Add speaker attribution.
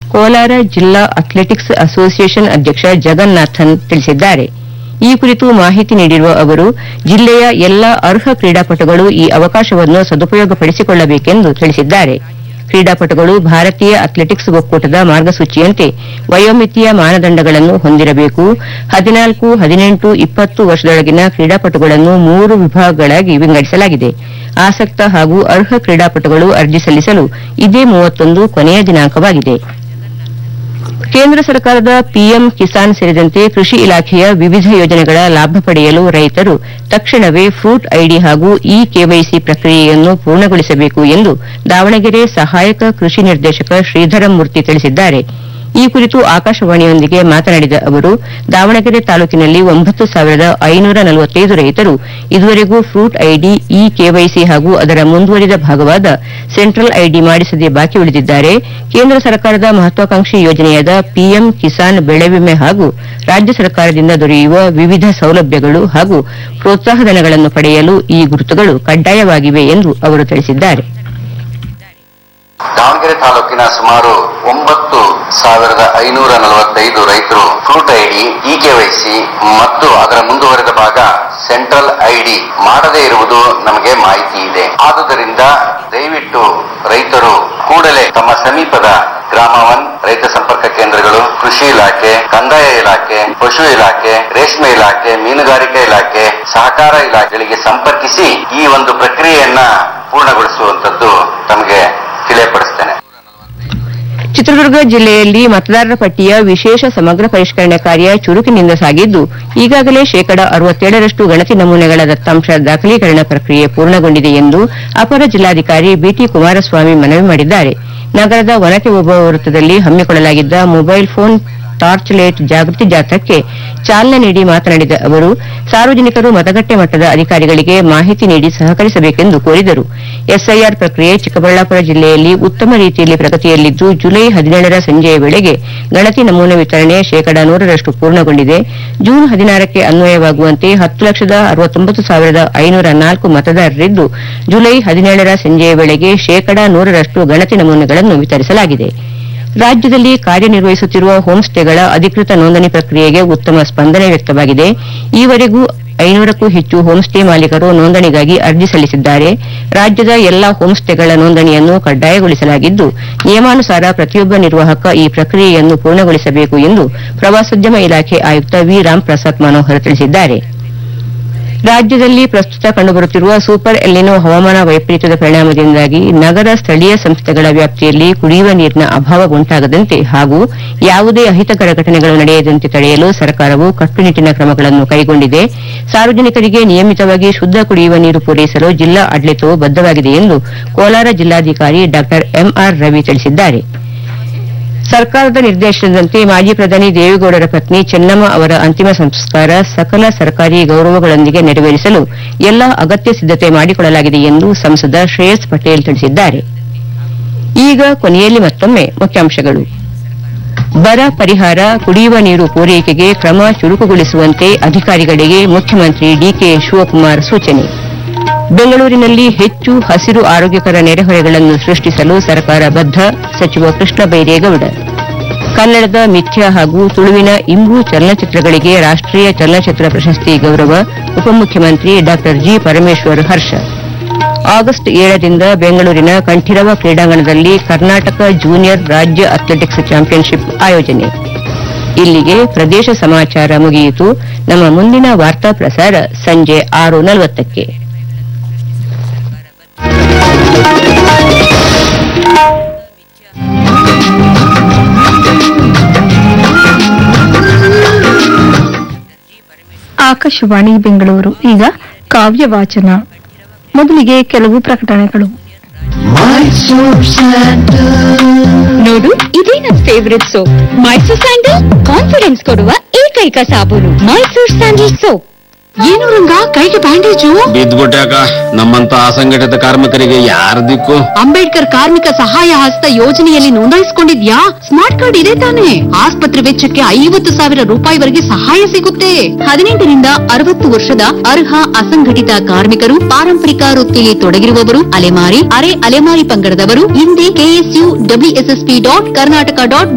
Speaker 1: ಕೋಲಾರ ಜಿಲ್ಲಾ athletics association ಅಧ್ಯಕ್ಷ ಜಗನ್ನಾಥನ್ ತಿಳಿಸಿದ್ದಾರೆ ಈ ಕುರಿತು ಮಾಹಿತಿ ನೀಡಿರುವ ಅವರು ಜಿಲ್ಲೆಯ ಎಲ್ಲಾ ಅರ್ಹ ಕ್ರೀಡಾಪಟುಗಳು ಈ ಅವಕಾಶವನ್ನು ಸದುಪಯೋಗಪಡಿಸಿಕೊಳ್ಳಬೇಕೆಂದು ತಿಳಿಸಿದ್ದಾರೆ ಕ್ರೀಡಾಪಟುಗಳು ಭಾರತೀಯ ಅಥ್ಲೆಟಿಕ್ಸ್ ಒಕ್ಕೂಟದ ಮಾರ್ಗಸೂಚಿಯಂತೆ ವಯೋಮಿತಿಯ ಮಾನದಂಡಗಳನ್ನು ಹೊಂದಿರಬೇಕು ಹದಿನಾಲ್ಕು ಹದಿನೆಂಟು ಇಪ್ಪತ್ತು ವರ್ಷದೊಳಗಿನ ಕ್ರೀಡಾಪಟುಗಳನ್ನು ಮೂರು ವಿಭಾಗಗಳಾಗಿ ವಿಂಗಡಿಸಲಾಗಿದೆ ಆಸಕ್ತ ಹಾಗೂ ಅರ್ಹ ಕ್ರೀಡಾಪಟುಗಳು ಅರ್ಜಿ ಸಲ್ಲಿಸಲು ಇದೇ ಮೂವತ್ತೊಂದು ಕೊನೆಯ ದಿನಾಂಕವಾಗಿದೆ ಕೇಂದ್ರ ಸರ್ಕಾರದ ಪಿಎಂ ಕಿಸಾನ್ ಸೇರಿದಂತೆ ಕೃಷಿ ಇಲಾಖೆಯ ವಿವಿಧ ಯೋಜನೆಗಳ ಲಾಭ ಪಡೆಯಲು ರೈತರು ತಕ್ಷಣವೇ ಫ್ರೂಟ್ ಐಡಿ ಹಾಗೂ ಇ ಕೆವೈಸಿ ಪ್ರಕ್ರಿಯೆಯನ್ನು ಪೂರ್ಣಗೊಳಿಸಬೇಕು ಎಂದು ದಾವಣಗೆರೆ ಸಹಾಯಕ ಕೃಷಿ ನಿರ್ದೇಶಕ ಶ್ರೀಧರಮೂರ್ತಿ ತಿಳಿಸಿದ್ದಾರೆ ಈ ಕುರಿತು ಆಕಾಶವಾಣಿಯೊಂದಿಗೆ ಮಾತನಾಡಿದ ಅವರು ದಾವಣಗೆರೆ ತಾಲೂಕಿನಲ್ಲಿ ಒಂಬತ್ತು ಸಾವಿರದ ಐನೂರ ನಲವತ್ತೈದು ರೈತರು ಇದುವರೆಗೂ ಫ್ರೂಟ್ ಐಡಿ ಇ ಕೆವೈಸಿ ಹಾಗೂ ಅದರ ಮುಂದುವರಿದ ಭಾಗವಾದ ಸೆಂಟ್ರಲ್ ಐಡಿ ಮಾಡಿಸದೆ ಬಾಕಿ ಉಳಿದಿದ್ದಾರೆ ಕೇಂದ್ರ ಸರ್ಕಾರದ ಮಹತ್ವಾಕಾಂಕ್ಷಿ ಯೋಜನೆಯಾದ ಪಿಎಂ ಕಿಸಾನ್ ಬೆಳೆ ವಿಮೆ ಹಾಗೂ ರಾಜ್ಯ ಸರ್ಕಾರದಿಂದ ದೊರೆಯುವ ವಿವಿಧ ಸೌಲಭ್ಯಗಳು ಹಾಗೂ ಪ್ರೋತ್ಸಾಹಧನಗಳನ್ನು ಪಡೆಯಲು ಈ ಗುರುತುಗಳು ಕಡ್ಡಾಯವಾಗಿವೆ ಎಂದು ಅವರು ತಿಳಿಸಿದ್ದಾರೆ
Speaker 2: ದಾವಣಗೆರೆ ತಾಲೂಕಿನ ಸುಮಾರು ಒಂಬತ್ತು ಸಾವಿರದ ಐನೂರ ನಲವತ್ತೈದು ರೈತರು ಫ್ರೂಟ್ ಐಡಿ ಇ ಕೆವೈಸಿ ಮತ್ತು ಅದರ ಮುಂದುವರೆದ ಭಾಗ ಸೆಂಟ್ರಲ್ ಐಡಿ ಮಾಡದೇ ಇರುವುದು ನಮಗೆ ಮಾಹಿತಿ ಇದೆ ಆದುದರಿಂದ ದಯವಿಟ್ಟು ರೈತರು ಕೂಡಲೇ ತಮ್ಮ ಸಮೀಪದ ಗ್ರಾಮ ಒನ್ ರೈತ ಸಂಪರ್ಕ ಕೇಂದ್ರಗಳು ಕೃಷಿ ಇಲಾಖೆ ಕಂದಾಯ ಇಲಾಖೆ ಪಶು ಇಲಾಖೆ ರೇಷ್ಮೆ ಇಲಾಖೆ ಮೀನುಗಾರಿಕೆ ಇಲಾಖೆ ಸಹಕಾರ ಇಲಾಖೆಗಳಿಗೆ ಸಂಪರ್ಕಿಸಿ ಈ ಒಂದು ಪ್ರಕ್ರಿಯೆಯನ್ನ ಪೂರ್ಣಗೊಳಿಸುವಂತದ್ದು ತಮಗೆ ತಿಳಿಯಪಡಿಸ್ತೇನೆ
Speaker 1: ಚಿತ್ರದುರ್ಗ ಜಿಲ್ಲೆಯಲ್ಲಿ ಮತದಾರರ ಪಟ್ಟಿಯ ವಿಶೇಷ ಸಮಗ್ರ ಪರಿಷ್ಕರಣೆ ಕಾರ್ಯ ಚುರುಕಿನಿಂದ ಸಾಗಿದ್ದು ಈಗಾಗಲೇ ಶೇಕಡ ಅರವತ್ತೇಳರಷ್ಟು ಗಣತಿ ನಮೂನೆಗಳ ದತ್ತಾಂಶ ದಾಖಲೀಕರಣ ಪ್ರಕ್ರಿಯೆ ಪೂರ್ಣಗೊಂಡಿದೆ ಎಂದು ಅಪರ ಜಿಲ್ಲಾಧಿಕಾರಿ ಬಿಟಿ ಕುಮಾರಸ್ವಾಮಿ ಮನವಿ ಮಾಡಿದ್ದಾರೆ ನಗರದ ವನಕೆ ಓಬವ್ವ ವೃತ್ತದಲ್ಲಿ ಹಮ್ಮಿಕೊಳ್ಳಲಾಗಿದ್ದ ಮೊಬೈಲ್ ಫೋನ್ ಟಾರ್ಚ್ ಲೈಟ್ ಜಾಗೃತಿ ಜಾಥಾಕ್ಕೆ ಚಾಲನೆ ನೀಡಿ ಮಾತನಾಡಿದ ಅವರು ಸಾರ್ವಜನಿಕರು ಮತಗಟ್ಟೆ ಮಟ್ಟದ ಅಧಿಕಾರಿಗಳಿಗೆ ಮಾಹಿತಿ ನೀಡಿ ಸಹಕರಿಸಬೇಕೆಂದು ಕೋರಿದರು ಎಸ್ಐಆರ್ ಪ್ರಕ್ರಿಯೆ ಚಿಕ್ಕಬಳ್ಳಾಪುರ ಜಿಲ್ಲೆಯಲ್ಲಿ ಉತ್ತಮ ರೀತಿಯಲ್ಲಿ ಪ್ರಗತಿಯಲ್ಲಿದ್ದು ಜುಲೈ ಹದಿನೇಳರ ಸಂಜೆಯ ವೇಳೆಗೆ ಗಣತಿ ನಮೂನೆ ವಿತರಣೆ ಶೇಕಡ ನೂರರಷ್ಟು ಪೂರ್ಣಗೊಂಡಿದೆ ಜೂನ್ ಹದಿನಾರಕ್ಕೆ ಅನ್ವಯವಾಗುವಂತೆ ಹತ್ತು ಲಕ್ಷದ ಅರವತ್ತೊಂಬತ್ತು ಸಾವಿರದ ಐನೂರ ನಾಲ್ಕು ಮತದಾರರಿದ್ದು ಜುಲೈ ಹದಿನೇಳರ ಸಂಜೆಯ ವೇಳೆಗೆ ಶೇಕಡ ನೂರರಷ್ಟು ಗಣತಿ ನಮೂನೆಗಳನ್ನು ವಿತರಿಸಲಾಗಿದೆ ರಾಜ್ಯದಲ್ಲಿ ಕಾರ್ಯನಿರ್ವಹಿಸುತ್ತಿರುವ ಹೋಂ ಸ್ಟೇಗಳ ಅಧಿಕೃತ ನೋಂದಣಿ ಪ್ರಕ್ರಿಯೆಗೆ ಉತ್ತಮ ಸ್ಪಂದನೆ ವ್ಯಕ್ತವಾಗಿದೆ ಈವರೆಗೂ ಐನೂರಕ್ಕೂ ಹೆಚ್ಚು ಹೋಂ ಸ್ಟೇ ಮಾಲೀಕರು ನೋಂದಣಿಗಾಗಿ ಅರ್ಜಿ ಸಲ್ಲಿಸಿದ್ದಾರೆ ರಾಜ್ಯದ ಎಲ್ಲಾ ಹೋಂ ಸ್ಟೇಗಳ ನೋಂದಣಿಯನ್ನು ಕಡ್ಡಾಯಗೊಳಿಸಲಾಗಿದ್ದು ನಿಯಮಾನುಸಾರ ಪ್ರತಿಯೊಬ್ಬ ನಿರ್ವಾಹಕ ಈ ಪ್ರಕ್ರಿಯೆಯನ್ನು ಪೂರ್ಣಗೊಳಿಸಬೇಕು ಎಂದು ಪ್ರವಾಸೋದ್ಯಮ ಇಲಾಖೆ ಆಯುಕ್ತ ವಿ ರಾಮ್ಪ್ರಸಾದ್ ಮನೋಹರ್ ತಿಳಿಸಿದ್ದಾರೆ ರಾಜ್ಯದಲ್ಲಿ ಪ್ರಸ್ತುತ ಕಂಡುಬರುತ್ತಿರುವ ಸೂಪರ್ ಎಲ್ಲಿನೋ ಹವಾಮಾನ ವೈಪರೀತ್ಯದ ಪರಿಣಾಮದಿಂದಾಗಿ ನಗರ ಸ್ಥಳೀಯ ಸಂಸ್ಥೆಗಳ ವ್ಯಾಪ್ತಿಯಲ್ಲಿ ಕುಡಿಯುವ ನೀರಿನ ಅಭಾವ ಉಂಟಾಗದಂತೆ ಹಾಗೂ ಯಾವುದೇ ಅಹಿತಕರ ಘಟನೆಗಳು ನಡೆಯದಂತೆ ತಡೆಯಲು ಸರ್ಕಾರವು ಕಟ್ಟುನಿಟ್ಟಿನ ಕ್ರಮಗಳನ್ನು ಕೈಗೊಂಡಿದೆ ಸಾರ್ವಜನಿಕರಿಗೆ ನಿಯಮಿತವಾಗಿ ಶುದ್ದ ಕುಡಿಯುವ ನೀರು ಪೂರೈಸಲು ಜಿಲ್ಲಾ ಆಡಳಿತವು ಬದ್ದವಾಗಿದೆ ಎಂದು ಕೋಲಾರ ಜಿಲ್ಲಾಧಿಕಾರಿ ಡಾ ಎಂಆರ್ ರವಿ ತಿಳಿಸಿದ್ದಾರೆ ಸರ್ಕಾರದ ನಿರ್ದೇಶನದಂತೆ ಮಾಜಿ ಪ್ರಧಾನಿ ದೇವೇಗೌಡರ ಪತ್ನಿ ಚೆನ್ನಮ್ಮ ಅವರ ಅಂತಿಮ ಸಂಸ್ಕಾರ ಸಕಲ ಸರ್ಕಾರಿ ಗೌರವಗಳೊಂದಿಗೆ ನೆರವೇರಿಸಲು ಎಲ್ಲಾ ಅಗತ್ಯ ಸಿದ್ದತೆ ಮಾಡಿಕೊಳ್ಳಲಾಗಿದೆ ಎಂದು ಸಂಸದ ಶ್ರೇಯಸ್ ಪಟೇಲ್ ತಿಳಿಸಿದ್ದಾರೆ ಈಗ ಕೊನೆಯಲ್ಲಿ ಮತ್ತೊಮ್ಮೆ ಮುಖ್ಯಾಂಶಗಳು ಬರ ಪರಿಹಾರ ಕುಡಿಯುವ ನೀರು ಪೂರೈಕೆಗೆ ಕ್ರಮ ಚುರುಕುಗೊಳಿಸುವಂತೆ ಅಧಿಕಾರಿಗಳಿಗೆ ಮುಖ್ಯಮಂತ್ರಿ ಡಿಕೆ ಶಿವಕುಮಾರ್ ಸೂಚನೆ ಬೆಂಗಳೂರಿನಲ್ಲಿ ಹೆಚ್ಚು ಹಸಿರು ಆರೋಗ್ಯಕರ ನೆರೆಹೊರೆಗಳನ್ನು ಸೃಷ್ಟಿಸಲು ಸರ್ಕಾರ ಬದ್ಧ ಸಚಿವ ಕೃಷ್ಣ ಬೈರೇಗೌಡ ಕನ್ನಡದ ಮಿಥ್ಯ ಹಾಗೂ ತುಳುವಿನ ಇಂಬು ಚಲನಚಿತ್ರಗಳಿಗೆ ರಾಷ್ಟೀಯ ಚಲನಚಿತ್ರ ಪ್ರಶಸ್ತಿ ಗೌರವ ಉಪಮುಖ್ಯಮಂತ್ರಿ ಡಾ ಜಿ ಪರಮೇಶ್ವರ್ ಹರ್ಷ ಆಗಸ್ಟ್ ಏಳರಿಂದ ಬೆಂಗಳೂರಿನ ಕಂಠೀರವ ಕ್ರೀಡಾಂಗಣದಲ್ಲಿ ಕರ್ನಾಟಕ ಜೂನಿಯರ್ ರಾಜ್ಯ ಅಥ್ಲೆಟಿಕ್ಸ್ ಚಾಂಪಿಯನ್ಶಿಪ್ ಆಯೋಜನೆ ಇಲ್ಲಿಗೆ ಪ್ರದೇಶ ಸಮಾಚಾರ ಮುಗಿಯಿತು ನಮ್ಮ ಮುಂದಿನ ವಾರ್ತಾ ಪ್ರಸಾರ ಸಂಜೆ ಆರು ನಲವತ್ತಕ್ಕೆ
Speaker 3: ಆಕಾಶವಾಣಿ ಬೆಂಗಳೂರು ಈಗ ಕಾವ್ಯ ವಾಚನ ಮೊದಲಿಗೆ ಕೆಲವು ಪ್ರಕಟಣೆಗಳು
Speaker 4: ನೋಡು ಇದೇ ನನ್ favourite soap Mysore sandal confidence ಕೊಡುವ ಏಕೈಕ ಸಾಬೂನು ಮೈಸೂರ್ ಸ್ಯಾಂಡಲ್ ಸೋಪ್ ಏನು ರಂಗ ಕೈಗೆ ಬ್ಯಾಂಡೇಜು
Speaker 5: ಬಿದ್ದ್ಬಿಟ್ಟಾಕ ನಮ್ಮಂತ ಅಸಂಘಟಿತ ಕಾರ್ಮಿಕರಿಗೆ ಯಾರ ದಿಕ್ಕು
Speaker 4: ಅಂಬೇಡ್ಕರ್ ಕಾರ್ಮಿಕ ಸಹಾಯ ಹಸ್ತ ಯೋಜನೆಯಲ್ಲಿ ನೋಂದಾಯಿಸಿಕೊಂಡಿದ್ಯಾ ಸ್ಮಾರ್ಟ್ ಕಾರ್ಡ್ ಇದೆ ತಾನೆ ಆಸ್ಪತ್ರೆ ವೆಚ್ಚಕ್ಕೆ ಐವತ್ತು ಸಾವಿರ ರೂಪಾಯಿವರೆಗೆ ಸಹಾಯ ಸಿಗುತ್ತೆ ಹದಿನೆಂಟರಿಂದ ಅರವತ್ತು ವರ್ಷದ ಅರ್ಹ ಅಸಂಘಟಿತ ಕಾರ್ಮಿಕರು ಪಾರಂಪರಿಕ ವೃತ್ತಿಯಲ್ಲಿ ತೊಡಗಿರುವವರು ಅಲೆಮಾರಿ ಅರೆ ಅಲೆಮಾರಿ ಪಂಗಡದವರು ಹಿಂದೆ KSU WSSP dot Karnataka dot